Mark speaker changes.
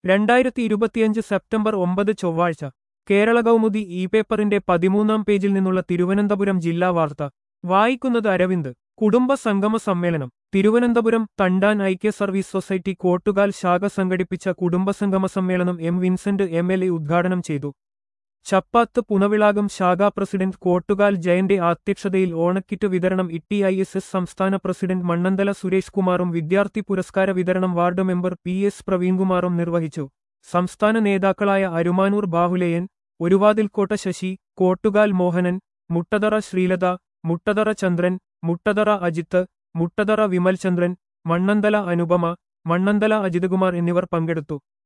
Speaker 1: രണ്ടായിരത്തി ഇരുപത്തിയഞ്ച് സെപ്റ്റംബർ ഒമ്പത് ചൊവ്വാഴ്ച കേരള കൗമുദി ഇ പേപ്പറിന്റെ പതിമൂന്നാം പേജിൽ നിന്നുള്ള തിരുവനന്തപുരം ജില്ലാ വാർത്ത വായിക്കുന്നത് അരവിന്ദ് കുടുംബ സംഗമ സമ്മേളനം തിരുവനന്തപുരം തണ്ടാൻ ഐക്യ സർവീസ് സൊസൈറ്റി കോട്ടുകാൽ ശാഖ സംഘടിപ്പിച്ച കുടുംബസംഗമ സമ്മേളനം M Vincent M L A ഉദ്ഘാടനം ചെയ്തു ചപ്പാത്ത് പുനവിളാകം ശാഖാ പ്രസിഡന്റ് കോട്ടുകാൽ ജയന്റെ അധ്യക്ഷതയിൽ ഓണക്കിറ്റ് വിതരണം ഇട്ടി ഐ എസ് എസ് സംസ്ഥാന പ്രസിഡന്റ് മണ്ണന്തല സുരേഷ് കുമാറും വിദ്യാർത്ഥി പുരസ്കാര വിതരണം വാർഡ് മെമ്പർ പി എസ് പ്രവീൺകുമാറും നിർവഹിച്ചു സംസ്ഥാന നേതാക്കളായ അരുമാനൂർ ബാഹുലേയൻ ഒരുവാതിൽക്കോട്ട ശശി കോട്ടുകാൽ മോഹനൻ മുട്ടതറ ശ്രീലത മുട്ടതറ ചന്ദ്രൻ മുട്ടതറ അജിത്ത് മുട്ടതറ വിമൽചന്ദ്രൻ മണ്ണന്തല അനുപമ മണ്ണന്തല അജിതകുമാർ എന്നിവർ പങ്കെടുത്തു